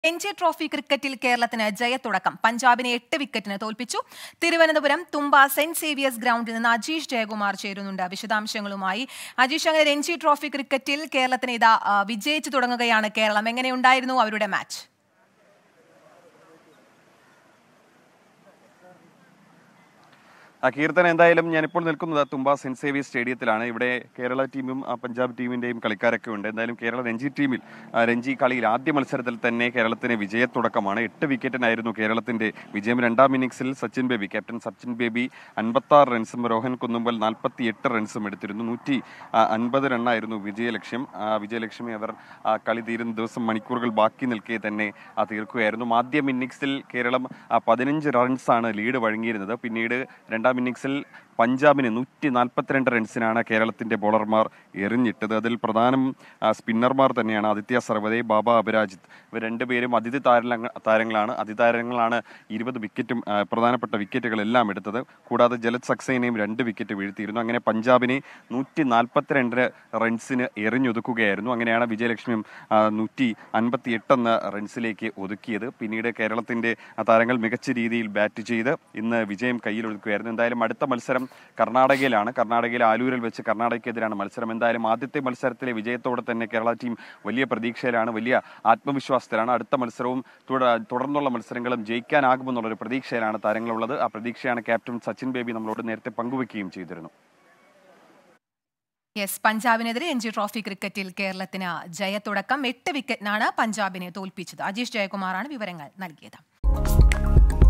Ranji trophy ക്രിക്കറ്റിൽ കേരളത്തിന് ജയത്തുടക്കം പഞ്ചാബിനെ എട്ട് വിക്കറ്റിന് തോൽപ്പിച്ചു തിരുവനന്തപുരം തുമ്പ സെന്റ് സേവിയേഴ്സ് ഗ്രൗണ്ടിൽ നിന്ന് അജീഷ് ജയകുമാർ ചേരുന്നുണ്ട് വിശദാംശങ്ങളുമായി അജീഷ് അങ്ങനെ രഞ്ജി ട്രോഫി ക്രിക്കറ്റിൽ കേരളത്തിന് ഇതാ ആ, വിജയിച്ചു തുടങ്ങുകയാണ് കേരളം എങ്ങനെയുണ്ടായിരുന്നു അവരുടെ മാച്ച് ആ കീർത്തന എന്തായാലും ഞാനിപ്പോൾ നിൽക്കുന്നത് തുമ്പ സെന്റ് സേവിയസ് സ്റ്റേഡിയത്തിലാണ് ഇവിടെ കേരള ടീമും ആ, പഞ്ചാബ് ടീമിന്റെയും കളിക്കാരൊക്കെ ഉണ്ട് എന്തായാലും കേരള രഞ്ജി ടീമിൽ ആ, രഞ്ജി കളിയിൽ ആദ്യ മത്സരത്തിൽ തന്നെ കേരളത്തിന് വിജയത്തുടക്കമാണ് എട്ട് വിക്കറ്റിനായിരുന്നു കേരളത്തിന്റെ വിജയം രണ്ടാം ഇന്നിംഗ്സിൽ സച്ചിൻ ബേബി ക്യാപ്റ്റൻ സച്ചിൻ ബേബി അൻപത്തി ആറ് റൺസും രോഹൻ കുന്നുമ്പൽ നാൽപ്പത്തി എട്ട് റൺസും എടുത്തിരുന്നു നൂറ്റി അൻപത് റണ്ണായിരുന്നു വിജയലക്ഷ്യം ആ വിജയലക്ഷ്മി അവർ ആ, കളി തീരുന്ന ദിവസം മണിക്കൂറുകൾ ബാക്കി നിൽക്കെ തന്നെ ആ, തീർക്കുകയായിരുന്നു ആദ്യം ഇന്നിംഗ്സിൽ കേരളം ആ, പതിനഞ്ച് റൺസാണ് ലീഡ് വഴങ്ങിയിരുന്നത് പിന്നീട് രണ്ടാം ഇന്നിംഗ്സിൽ പഞ്ചാബിന് നൂറ്റി നാൽപ്പത്തിരണ്ട് റൺസിനാണ് കേരളത്തിന്റെ ബോളർമാർ എറിഞ്ഞിട്ടത് അതിൽ പ്രധാനം ആ, സ്പിന്നർമാർ തന്നെയാണ് ആദിത്യ സർവദേ ബാബ അപരാജിത്ത് ഇവർ രണ്ടുപേരും അതിഥി താരങ്ങൾ താരങ്ങളാണ് അതിതാരങ്ങളാണ് ഇരുപത് വിക്കറ്റും ആ, പ്രധാനപ്പെട്ട വിക്കറ്റുകളെല്ലാം എടുത്തത് കൂടാതെ ജലത് സക്സേനയും രണ്ട് വിക്കറ്റ് വീഴ്ത്തിയിരുന്നു അങ്ങനെ പഞ്ചാബിനെ നൂറ്റി നാൽപ്പത്തിരണ്ട് റൺസിന് എറിഞ്ഞൊതുക്കുകയായിരുന്നു അങ്ങനെയാണ് വിജയലക്ഷ്മിയും നൂറ്റി അൻപത്തി എട്ടെന്ന റൺസിലേക്ക് ഒതുക്കിയത് പിന്നീട് കേരളത്തിന്റെ ആ, താരങ്ങൾ മികച്ച രീതിയിൽ ബാറ്റ് ചെയ്ത് ഇന്ന് വിജയം കയ്യിലൊതുക്കുകയായിരുന്നു എന്തായാലും അടുത്ത മത്സരം കർണാടകയിലാണ് കർണാടകയിലെ ആലൂരിൽ വെച്ച് കർണാടകയ്ക്കെതിരാണ് മത്സരം എന്തായാലും ആദ്യത്തെ മത്സരത്തിലെ വിജയത്തോടെ തന്നെ കേരള ടീം വലിയ പ്രതീക്ഷയിലാണ് വലിയ ആത്മവിശ്വാസത്തിലാണ് അടുത്ത മത്സരവും തുട- തുടർന്നുള്ള മത്സരങ്ങളും ജയിക്കാനാകുമെന്നുള്ളൊരു പ്രതീക്ഷയിലാണ് താരങ്ങളുള്ളത് ആ പ്രതീക്ഷയാണ് ക്യാപ്റ്റൻ സച്ചിൻ ബേബി നമ്മളോട് നേരത്തെ പങ്കുവെക്കുകയും ചെയ്തിരുന്നു യെസ് പഞ്ചാബിനെതിരെ രഞ്ജി ട്രോഫി ക്രിക്കറ്റിൽ കേരളത്തിന് ജയത്തുടക്കം എട്ട് വിക്കറ്റിനാണ് പഞ്ചാബിനെ തോൽപ്പിച്ചത് അജീഷ് ജയകുമാറാണ് വിവരങ്ങൾ നൽകിയത്